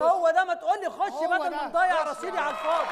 هو ده ما تقول لي خش هو بدل ده. ما نضيع خش رصيدي يا على الفاضي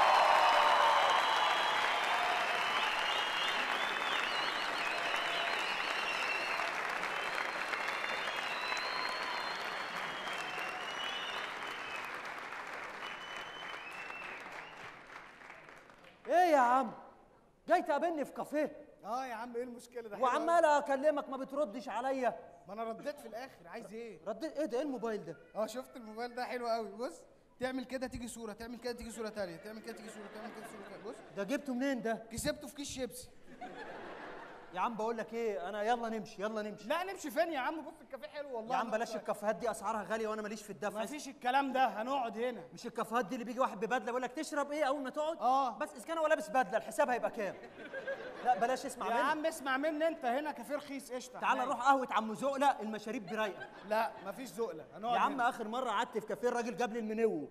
ايه يا عم جاي تقابلني في كافيه اه يا عم ايه المشكله ده حلو أوي. وعمال اكلمك ما بتردش عليا ما انا رديت في الاخر عايز ايه رديت ايه ده ايه الموبايل ده اه شفت الموبايل ده حلو قوي بص تعمل كده تيجي صوره تعمل كده تيجي صوره تانية تعمل كده تيجي صوره تعمل كده صوره تانية بص ده جبته منين ده كسبته في كيس شيبسي يا عم بقول لك ايه انا يلا نمشي يلا نمشي لا نمشي فين يا عم بص الكافيه حلو والله يا عم بلاش الكافيهات دي اسعارها غاليه وانا ماليش في الدفع ما فيش الكلام ده هنقعد هنا مش الكافيهات دي اللي بيجي واحد ببدله يقول لك تشرب ايه اول ما تقعد آه. بس اذا كان هو لابس بدله الحساب هيبقى كام لا بلاش اسمع يا مني عم اسمع مني انت هنا كافيه رخيص قشطه تعال حنين. نروح قهوه عم زقله المشاريب برايقه لا مفيش زقله هنقعد يا عم هنا. اخر مره قعدت في كافيه الراجل جاب لي المنيو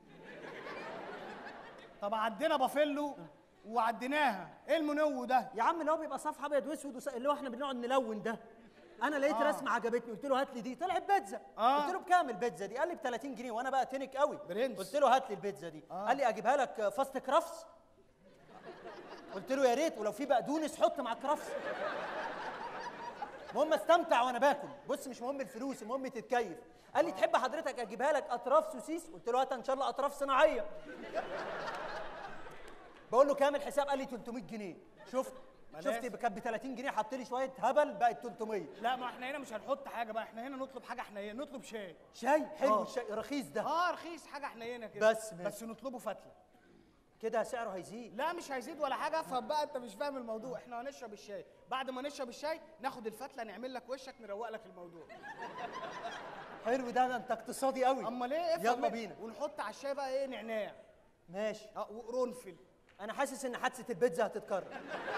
طب عدينا بافيلو وعديناها ايه المنو ده يا عم اللي هو بيبقى صفحه ابيض واسود وس- اللي هو احنا بنقعد نلون ده انا لقيت آه. رسمه عجبتني قلت له هات لي دي طلعت بيتزا آه. قلت له بكام البيتزا دي قال لي ب 30 جنيه وانا بقى تنك قوي برنس. قلت له هات لي البيتزا دي آه. قال لي اجيبها لك فاست كرافس قلت له يا ريت ولو في بقدونس حط مع الكرافس المهم استمتع وانا باكل بص مش مهم الفلوس المهم تتكيف قال لي تحب حضرتك اجيبها لك اطراف سوسيس قلت له هات ان شاء الله اطراف صناعيه بقول له كام الحساب قال لي 300 جنيه شفت بلاش. شفت كانت ب 30 جنيه حط لي شويه هبل بقت 300 لا ما احنا هنا مش هنحط حاجه بقى احنا هنا نطلب حاجه حنينه نطلب شاي شاي حلو آه. الشاي رخيص ده اه رخيص حاجه حنينه كده بس ماشي. بس نطلبه فتله كده سعره هيزيد لا مش هيزيد ولا حاجه افهم بقى انت مش فاهم الموضوع احنا هنشرب الشاي بعد ما نشرب الشاي ناخد الفتله نعمل لك وشك نروق لك الموضوع حلو ده ده انت اقتصادي قوي امال ايه افهم يلا مني. بينا ونحط على الشاي بقى ايه نعناع ماشي اه وقرنفل انا حاسس ان حادثه البيتزا هتتكرر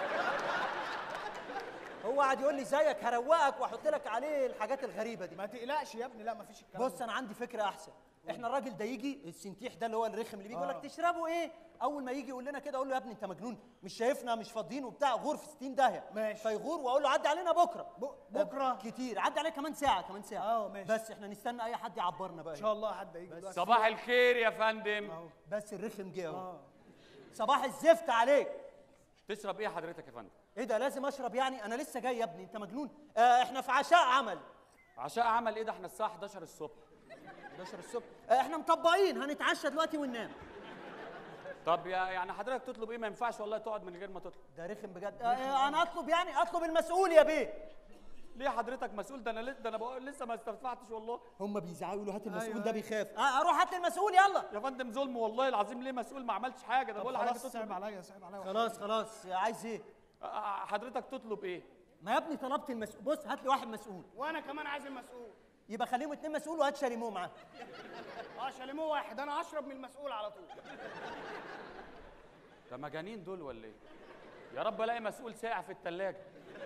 هو قاعد يقول لي زيك هروقك واحط لك عليه الحاجات الغريبه دي ما تقلقش يا ابني لا ما فيش الكلام بص انا عندي فكره احسن احنا الراجل ده يجي السنتيح ده اللي هو الرخم اللي بيجي يقول آه. لك تشربوا ايه اول ما يجي يقول لنا كده اقول له يا ابني انت مجنون مش شايفنا مش فاضيين وبتاع غور في 60 داهيه ماشي. فيغور واقول له عدي علينا بكره ب- بكرة؟ كتير عدي علينا كمان ساعه كمان ساعه اه، ماشي. بس احنا نستنى اي حد يعبرنا بقى ان شاء الله حد هيجي دلوقتي صباح الخير يا فندم اهو بس الرخم جه اهو اه صباح الزفت عليك تشرب ايه حضرتك يا فندم ايه ده لازم اشرب يعني انا لسه جاي يا ابني انت مجنون آه احنا في عشاء عمل عشاء عمل ايه ده احنا الساعه 11 الصبح 11 الصبح آه احنا مطبقين هنتعشى دلوقتي وننام طب يا يعني حضرتك تطلب ايه ما ينفعش والله تقعد من غير ما تطلب ده رخم بجد آه آه انا اطلب يعني اطلب المسؤول يا بيه ليه حضرتك مسؤول ده انا لسه ده انا بقول لسه ما استدفعتش والله هم بيزعقوا يقولوا هات المسؤول أيوة، ده أيوة. بيخاف آه اروح هات المسؤول يلا يا فندم ظلم والله العظيم ليه مسؤول ما عملتش حاجه ده طب بقول لحضرتك خلاص صعب تطلب عليا صعب عليا خلاص خلاص عايز ايه آه، آه، حضرتك تطلب ايه ما يا ابني طلبت المسؤول بص هات لي واحد مسؤول وانا كمان عايز المسؤول يبقى خليهم اتنين مسؤول وهات شاليمو معاه اه شاليمو واحد انا هشرب من المسؤول على طول ده مجانين دول ولا ايه يا رب الاقي مسؤول ساقع في الثلاجه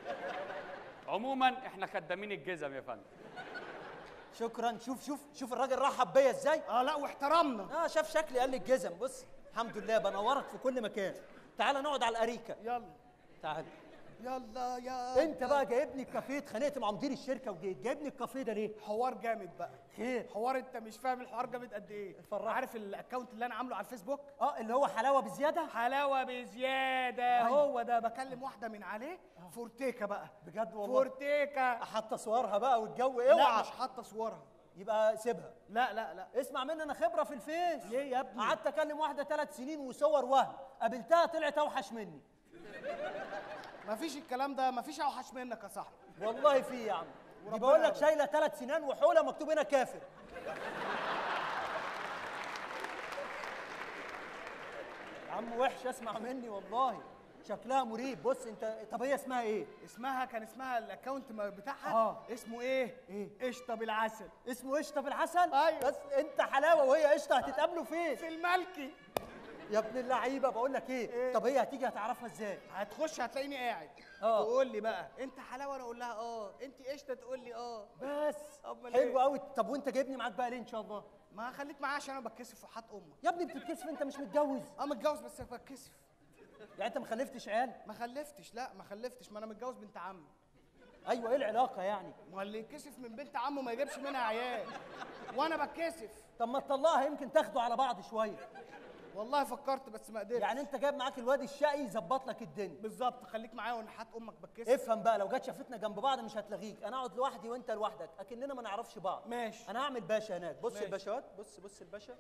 عموما احنا خدامين الجزم يا فندم شكرا شوف شوف شوف الراجل رحب بيا ازاي اه لا واحترمنا اه شاف شكلي قال لي الجزم بص الحمد لله بنورك في كل مكان تعال نقعد على الاريكه يلا تعال يلا يا انت بقى جايبني الكافيه اتخانقت مع مدير الشركه وجيت جايبني الكافيه ده ليه حوار جامد بقى خير حوار انت مش فاهم الحوار جامد قد ايه اتفرج. عارف الاكونت اللي انا عامله على الفيسبوك اه اللي هو حلاوه بزياده حلاوه بزياده أيوة. هو ده بكلم واحده من عليه فورتيكا بقى بجد والله فورتيكا حاطه صورها بقى والجو لا اوعى مش حاطه صورها يبقى سيبها لا لا لا اسمع مني انا خبره في الفيس ليه يا ابني؟ قعدت اكلم واحده ثلاث سنين وصور وهم قابلتها طلعت اوحش مني مفيش الكلام ده مفيش اوحش منك يا صاحبي والله في يا عم دي وربنا بقول لك يعلم. شايله ثلاث سنان وحوله مكتوب هنا كافر يا عم وحش اسمع مني والله شكلها مريب بص انت طب هي اسمها ايه اسمها كان اسمها الاكونت ما- بتاعها آه. اسمه ايه إيه؟ قشطه بالعسل اسمه قشطه بالعسل أيوة. بس انت حلاوه وهي قشطه هتتقابلوا فين في الملكي يا ابن اللعيبه بقول لك ايه, إيه؟ طب هي هتيجي هتعرفها ازاي هتخش هتلاقيني قاعد آه. تقول لي بقى انت حلاوه انا اقول لها اه انت قشطه تقول لي اه بس أمال حلو إيه؟ قوي طب وانت جايبني معاك بقى ليه ان شاء الله ما خليك معايا عشان انا بتكسف وحات امك يا ابني بتتكسف انت مش متجوز اه متجوز بس بتكسف يعني انت ما خلفتش عيال ما خلفتش لا ما خلفتش ما انا متجوز بنت عمي ايوه ايه العلاقه يعني ما اللي يتكسف من بنت عمه ما يجيبش منها عيال وانا بتكسف طب ما تطلقها يمكن تاخدوا على بعض شويه والله فكرت بس ما قدرتش يعني انت جايب معاك الواد الشقي يظبط لك الدنيا بالظبط خليك معايا ونحات امك بتكسر افهم بقى لو جت شافتنا جنب بعض مش هتلغيك انا اقعد لوحدي وانت لوحدك اكننا ما نعرفش بعض ماشي. انا هعمل باشا هناك بص ماشي. الباشوات بص بص الباشا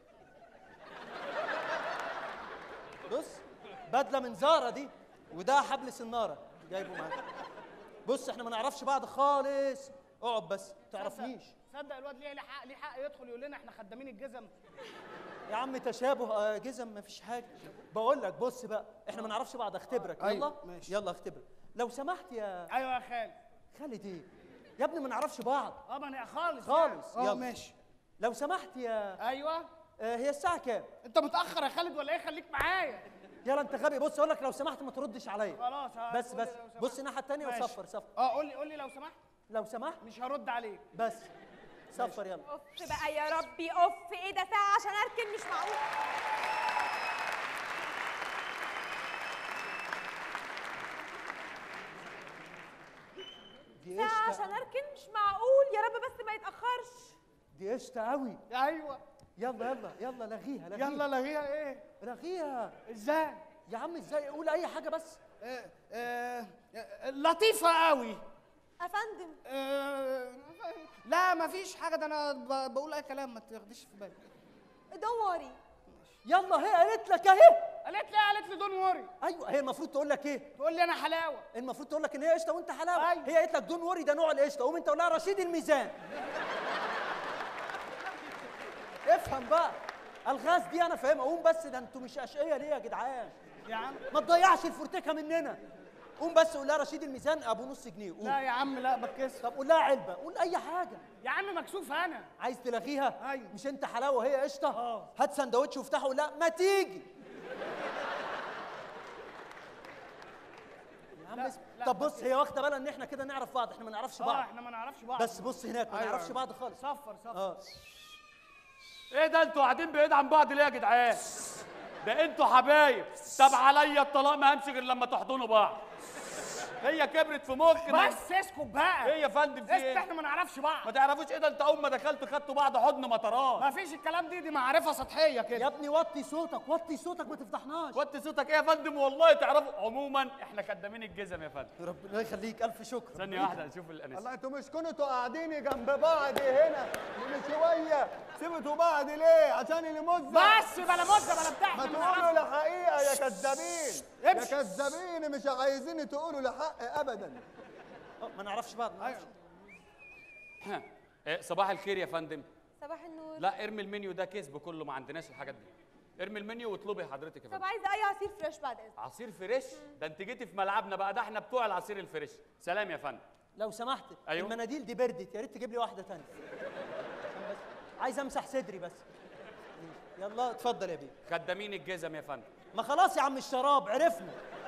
بص بدله من زاره دي وده حبل سناره جايبه معاك بص احنا ما نعرفش بعض خالص اقعد بس تعرفنيش صدق الواد ليه ليه حق ليه حق يدخل يقول لنا احنا خدامين الجزم يا عم تشابه آه، جزم مفيش حاجه بقول لك بص بقى احنا ما نعرفش بعض اختبرك أيوة، يلا ماشي. يلا اختبرك لو سمحت يا ايوه يا خالد خالد ايه يا ابني ما نعرفش بعض اه ما انا خالص خالص، يعني. اه يلا. ماشي لو سمحت يا ايوه آه، هي الساعه كام انت متاخر يا خالد ولا ايه خليك معايا يلا انت غبي بص اقول لك لو سمحت ما تردش عليا خلاص ها، بس قول لي بس لو سمحت. بص الناحيه الثانيه ماشي. وصفر صفر اه قول لي قول لي لو سمحت لو سمحت مش هرد عليك بس صفر يلا اوف بقى يا ربي اوف ايه ده ساعة عشان اركن مش معقول دي ساعة قشطه عشان اركن مش معقول يا رب بس ما يتأخرش دي قشطه قوي ايوه يلا يلا يلا لغيها لغيها يلا لغيها ايه لغيها ازاي يا عم ازاي قول اي حاجه بس آه آه آه، لطيفه قوي افندم آه لا مفيش حاجه ده انا ب- بقول اي كلام ما تاخديش في بالك دوري يلا هي قالت لك اهي قالت لي قالت لي دون وري ايوه هي المفروض تقول لك ايه تقول لي انا حلاوه المفروض تقول لك ان هي قشطه وانت حلاوه أيوة. هي قالت لك دون وري ده نوع القشطه قوم انت قول لها رشيد الميزان افهم بقى الغاز دي انا فاهمها قوم بس ده انتوا مش اشقيه ليه يا جدعان يا عم ما تضيعش الفورتيكا مننا قوم بس قول لها رشيد الميزان ابو نص جنيه قوم لا يا عم لا بتكسر طب قول لها علبه قول اي حاجه يا عم مكسوف انا عايز تلغيها أيوة. مش انت حلاوه وهي قشطه آه. هات سندوتش وافتحه ولا ما تيجي يا عم لا، اسم- لا، طب ما بص هي واخده بالها ان احنا كده نعرف بعض احنا ما نعرفش اه بعض احنا ما نعرفش بعض بس بص هناك ما أيوة، نعرفش أيوة. بعض خالص صفر صفر اه ايه ده انتوا قاعدين بعيد عن بعض ليه يا جدعان ده انتوا حبايب طب عليا الطلاق ما همشي غير لما تحضنوا بعض هي كبرت في مخ ما- بس اسكت بقى ايه يا فندم في اسكت ايه احنا ما نعرفش بعض ما تعرفوش ايه ده انت اول ما دخلت خدتوا بعض حضن مطرات ما فيش الكلام دي دي معرفه سطحيه يا كده ابني وطي صوتك وطي صوتك ما تفضحناش وطي صوتك ايه يا فندم والله تعرفوا عموما احنا خدامين الجزم يا فندم ربنا يخليك الف شكر ثانيه واحده نشوف الانسه الله انتوا مش كنتوا قاعدين جنب بعض هنا من شويه سبتوا بعض ليه عشان المزه بس بلا مده بلا بتاع ما احنا تقولوا نعرفش. الحقيقه يا كذابين يا امشي. كذابين مش عايزين تقولوا الحق ابدا آه، ما نعرفش بعض ما نعرفش. إيه صباح الخير يا فندم صباح النور لا ارمي المنيو ده كذب كله ما عندناش الحاجات دي ارمي المنيو واطلبي حضرتك يا طب فندم عايزة اي عصير فريش بعد اذنك عصير فريش ده انت جيتي في ملعبنا بقى ده احنا بتوع العصير الفريش سلام يا فندم لو سمحت أيوة. المناديل دي بردت يا ريت تجيب لي واحده ثانيه عشان بس عايز امسح صدري بس يلا اتفضل يا بيه خدامين الجزم يا فندم ما خلاص يا عم الشراب عرفنا